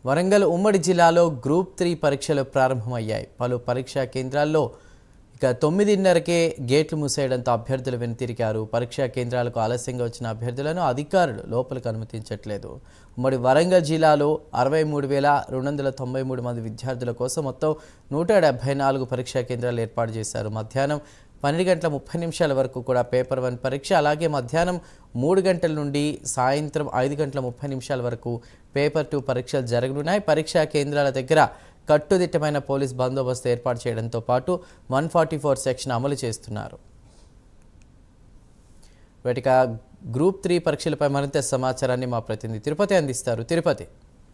వరంగల్ ఉమ్మడి జిల్లాలో group three పరీక్షలు ప్రారంభమయ్యాయి పలు పరీక్షా కేంద్రాల్లో ఇక తొమ్మిదిన్నరకే గేట్లు మూసేయడంతో అభ్యర్థులు వెనుతిరిగారు పరీక్షా కేంద్రాలకు ఆలస్యంగా వచ్చిన అభ్యర్థులను అధికారులు లోపలికి అనుమతించట్లేదు ఉమ్మడి వరంగల్ జిల్లాలో అరవై మూడు వేల రెండు వందల తొంభై మూడు మంది విద్యార్థుల కోసం మొత్తం నూట డెబ్బై నాలుగు పరీక్షా కేంద్రాలు ఏర్పాటు చేశారు మధ్యాహ్నం పన్నెండు గంటల ముప్పై నిమిషాల వరకు కూడా పేపర్ వన్ పరీక్ష అలాగే మధ్యాహ్నం మూడు గంటల నుండి సాయంత్రం ఐదు గంటల ముప్పై నిమిషాల వరకు పేపర్ టూ పరీక్షలు జరగనున్నాయి పరీక్షా కేంద్రాల దగ్గర కట్టుదిట్టమైన పోలీస్ బందోబస్తు ఏర్పాటు చేయడంతో పాటు వన్ ఫార్టీ ఫోర్ సెక్షన్ అమలు చేస్తున్నారు వీటిక గ్రూప్ త్రీ పరీక్షలపై మరింత సమాచారాన్ని మా ప్రతినిధి తిరుపతి అందిస్తారు తిరుపతి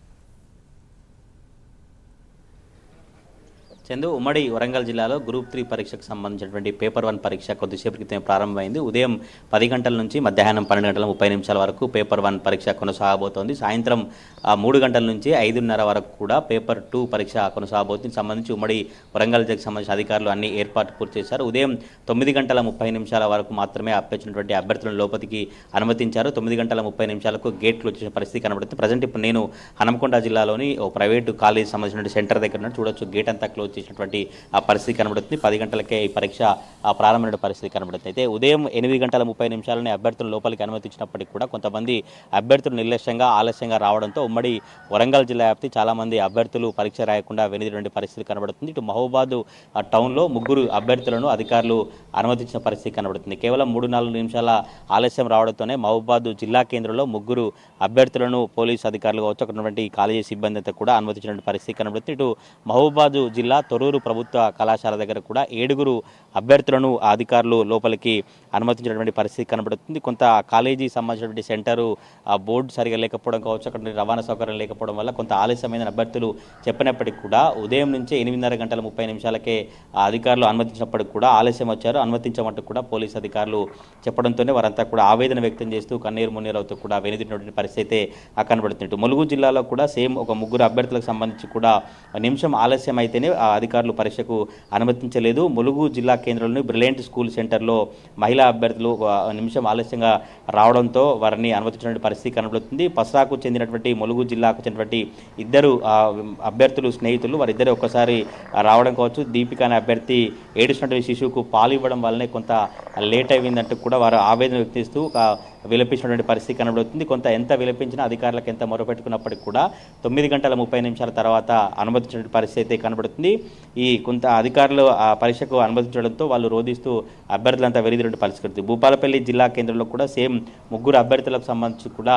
చందు ఉమ్మడి వరంగల్ జిల్లాలో గ్రూప్ త్రీ పరీక్షకు సంబంధించినటువంటి పేపర్ వన్ పరీక్ష కొద్దిసేపు క్రితం ప్రారంభమైంది ఉదయం పది గంటల నుంచి మధ్యాహ్నం పన్నెండు గంటల ముప్పై నిమిషాల వరకు పేపర్ వన్ పరీక్ష కొనసాగబోతోంది సాయంత్రం ఆ, మూడు గంటల నుంచి ఐదున్నర వరకు కూడా పేపర్ టూ పరీక్ష కొనసాగబోతుంది దీనికి సంబంధించి ఉమ్మడి వరంగల్ జిల్లాకు సంబంధించిన అధికారులు అన్ని ఏర్పాట్లు పూర్తి చేశారు ఉదయం తొమ్మిది గంటల ముప్పై నిమిషాల వరకు మాత్రమే అప్పచ్చినటువంటి అభ్యర్థులను లోపలికి అనుమతించారు తొమ్మిది గంటల ముప్పై నిమిషాలకు గేట్లు వచ్చేసిన పరిస్థితి కనబడుతుంది ప్రజెంట్ ఇప్పుడు నేను హనంకొండ జిల్లాలోని ఓ ప్రైవేటు కాలేజ్ సంబంధించిన సెంటర్ దగ్గర ఉన్నాను. చూడొచ్చు గేట్ అంతా క్లోజ్ చేసినటువంటి ఆ పరిస్థితి కనబడుతుంది పది గంటలకే ఈ పరీక్ష ఆ ప్రారంభమైన పరిస్థితి కనబడుతుంది అయితే ఉదయం ఎనిమిది గంటల ముప్పై నిమిషాలని అభ్యర్థులు లోపలికి అనుమతించినప్పటికీ కూడా కొంతమంది అభ్యర్థులు నిర్లక్ష్యంగా ఆలస్యంగా రావడంతో ఉమ్మడి వరంగల్ జిల్లా వ్యాప్తి చాలా మంది అభ్యర్థులు పరీక్ష రాయకుండా వెనుదిరినటువంటి పరిస్థితి కనబడుతుంది ఇటు మహబూబాద్ ఆ టౌన్లో ముగ్గురు అభ్యర్థులను అధికారులు అనుమతించిన పరిస్థితి కనబడుతుంది కేవలం మూడు నాలుగు నిమిషాల ఆలస్యం రావడంతోనే మహబూబాద్ జిల్లా కేంద్రంలో ముగ్గురు అభ్యర్థులను పోలీసు అధికారులు కావచ్చు అక్కడ ఉన్నటువంటి కాలేజీ సిబ్బంది అంతా కూడా అనుమతించినటువంటి పరిస్థితి కనబడుతుంది ఇటు మహబూబాద్ జిల్లా తొరూరు ప్రభుత్వ కళాశాల దగ్గర కూడా ఏడుగురు అభ్యర్థులను ఆ అధికారులు లోపలికి అనుమతించినటువంటి పరిస్థితి కనబడుతుంది కొంత కాలేజీ సంబంధించినటువంటి సెంటరు ఆ బోర్డు సరిగా లేకపోవడం కావచ్చు అక్కడ రవాణా సౌకర్యం లేకపోవడం వల్ల కొంత ఆలస్యమైన అభ్యర్థులు చెప్పినప్పటికీ కూడా ఉదయం నుంచే ఎనిమిదిన్నర గంటల ముప్పై నిమిషాలకే ఆ అధికారులు అనుమతించినప్పటికి కూడా ఆలస్యం వచ్చారు అనుమతించమంటూ కూడా పోలీసు అధికారులు చెప్పడంతోనే వారంతా కూడా ఆవేదన వ్యక్తం చేస్తూ కన్నీరు మున్నీరు అవుతూ కూడా వెనుదిరినటువంటి పరిస్థితి అయితే ఆ కనబడుతుంది ఇటు ములుగు జిల్లాలో కూడా సేమ్ ఒక ముగ్గురు అభ్యర్థులకు సంబంధించి కూడా నిమిషం ఆలస్యం అయితేనే ఆ అధికారులు పరీక్షకు అనుమతించలేదు ములుగు జిల్లా కేంద్రంలోని బ్రిలియంట్ స్కూల్ సెంటర్లో మహిళా అభ్యర్థులు ఆ, నిమిషం ఆలస్యంగా రావడంతో వారిని అనుమతించినటువంటి పరిస్థితి కనబడుతుంది పసరాకు చెందినటువంటి ములుగు జిల్లాకు చెందినటువంటి ఇద్దరు ఆ, అభ్యర్థులు స్నేహితులు వారిద్దరే ఒక్కసారి రావడం కావచ్చు దీపిక అనే అభ్యర్థి ఏడుస్తున్నటువంటి శిశువుకు పాలు ఇవ్వడం వల్లనే కొంత లేట్ అయిందంటూ కూడా వారు ఆవేదన వ్యక్తిస్తూ ఒక విలపించినటువంటి పరిస్థితి కనబడుతుంది కొంత ఎంత విలపించినా అధికారులకు ఎంత మొరపెట్టుకున్నప్పటికీ కూడా తొమ్మిది గంటల ముప్పై నిమిషాల తర్వాత అనుమతించినటువంటి పరిస్థితి అయితే కనబడుతుంది ఈ కొంత అధికారులు ఆ పరీక్షకు అనుమతించడంతో వాళ్ళు రోధిస్తూ అభ్యర్థులంతా వెలిదిరినటువంటి పరిస్థితి భూపాలపల్లి జిల్లా కేంద్రంలో కూడా సేమ్ ముగ్గురు అభ్యర్థులకు సంబంధించి కూడా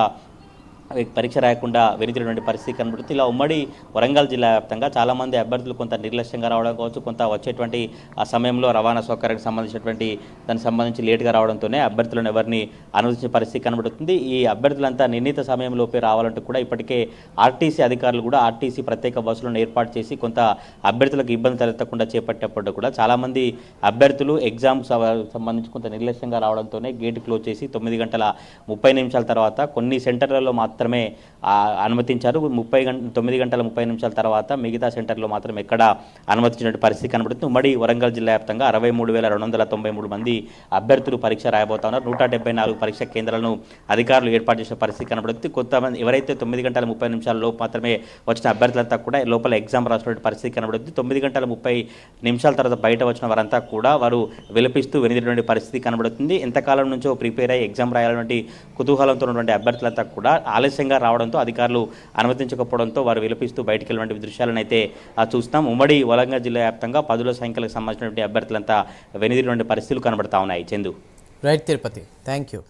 అవి పరీక్ష రాయకుండా వెనుతిరినటువంటి పరిస్థితి కనబడుతుంది ఇలా ఉమ్మడి వరంగల్ జిల్లా వ్యాప్తంగా చాలామంది అభ్యర్థులు కొంత నిర్లక్ష్యంగా రావడం కావచ్చు కొంత వచ్చేటువంటి ఆ సమయంలో రవాణా సౌకర్యానికి సంబంధించినటువంటి దానికి సంబంధించి లేటుగా రావడంతోనే అభ్యర్థులను ఎవరిని అనుమతించిన పరిస్థితి కనబడుతుంది ఈ అభ్యర్థులంతా నిర్ణీత సమయంలోపే రావాలంటూ కూడా ఇప్పటికే ఆర్టీసీ అధికారులు కూడా ఆర్టీసీ ప్రత్యేక బస్సులను ఏర్పాటు చేసి కొంత అభ్యర్థులకు ఇబ్బంది తలెత్తకుండా చేపట్టేటప్పుడు కూడా చాలామంది అభ్యర్థులు ఎగ్జామ్ సంబంధించి కొంత నిర్లక్ష్యంగా రావడంతోనే గేట్ క్లోజ్ చేసి తొమ్మిది గంటల ముప్పై నిమిషాల తర్వాత కొన్ని సెంటర్లలో మాత్రమే ఆ, అనుమతించారు ముప్పై గంట తొమ్మిది గంటల ముప్పై నిమిషాల తర్వాత మిగతా సెంటర్లో మాత్రం ఎక్కడ అనుమతించిన పరిస్థితి కనబడుతుంది ఉమ్మడి వరంగల్ జిల్లా వ్యాప్తంగా అరవై మూడు వేల రెండు వందల తొంభై మూడు మంది అభ్యర్థులు పరీక్ష రాయబోతా ఉన్నారు నూట డెబ్బై నాలుగు పరీక్ష కేంద్రాలను అధికారులు ఏర్పాటు చేసిన పరిస్థితి కనబడుతుంది కొంతమంది ఎవరైతే తొమ్మిది గంటల ముప్పై నిమిషాల లోపు మాత్రమే వచ్చిన అభ్యర్థులంతా కూడా లోపల ఎగ్జామ్ రాసినటువంటి పరిస్థితి కనబడుతుంది తొమ్మిది గంటల ముప్పై నిమిషాల తర్వాత బయట వచ్చిన వారంతా కూడా వారు విలపిస్తూ వెనుదిరినటువంటి పరిస్థితి కనబడుతుంది ఎంతకాలం నుంచో ప్రిపేర్ అయ్యి ఎగ్జామ్ రాయాలన్నటువంటి కుతూహలంతో ఉన్నటువంటి అభ్యర్థులంతా కూడా ఆలస్యంగా రావడంతో అధికారులు అనుమతించకపోవడంతో వారు విలపిస్తూ బయటికి వెళ్ళినటువంటి దృశ్యాలను అయితే ఆ, చూస్తాం ఉమ్మడి వరంగల్ జిల్లా వ్యాప్తంగా పదుల సంఖ్యలకు సంబంధించినటువంటి అభ్యర్థులంతా వెనుదిరినటువంటి పరిస్థితులు కనబడతా ఉన్నాయి Chandu right Tirupati thank you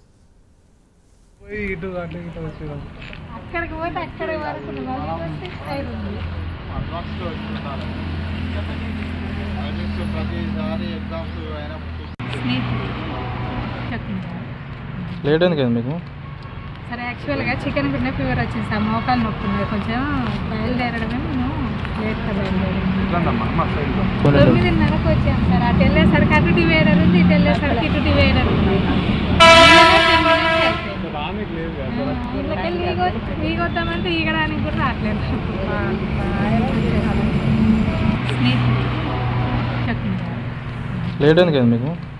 పోయి ఇటు అట్లా ఇటు వచ్చేదాం అక్కడికి పోతే అక్కడ వరకు మళ్ళీ వస్తే సైడ్ ఉంది అడ్వాన్స్లో వచ్చుకుంటాను నెక్స్ట్ ప్రతిసారి ఎగ్జామ్స్ అయినప్పుడు స్నేహితులు చెప్పింది లేట్ అయింది కదా మీకు సరే యాక్చువల్గా చికెన్ గుండె ఫీవర్ వచ్చింది సార్ మోకాలు నొప్పి ఉంది కొంచెం బయలుదేరడమే మేము లేట్గా బయలుదేరాము తొమ్మిదిన్నరకు వచ్చాం సార్ అటు వెళ్ళేసరికి అటు డివైడర్ ఉంది ఇటు వెళ్ళేసరికి ఇటు డివైడర్ ఉంది ఇళ్ళకెళ్ళి ఈగ ఈగొద్దామంటే ఈగడానికి కూడా రావట్లేదు స్నేహితులు చెప్పింది లేట్ అయింది కదా మీకు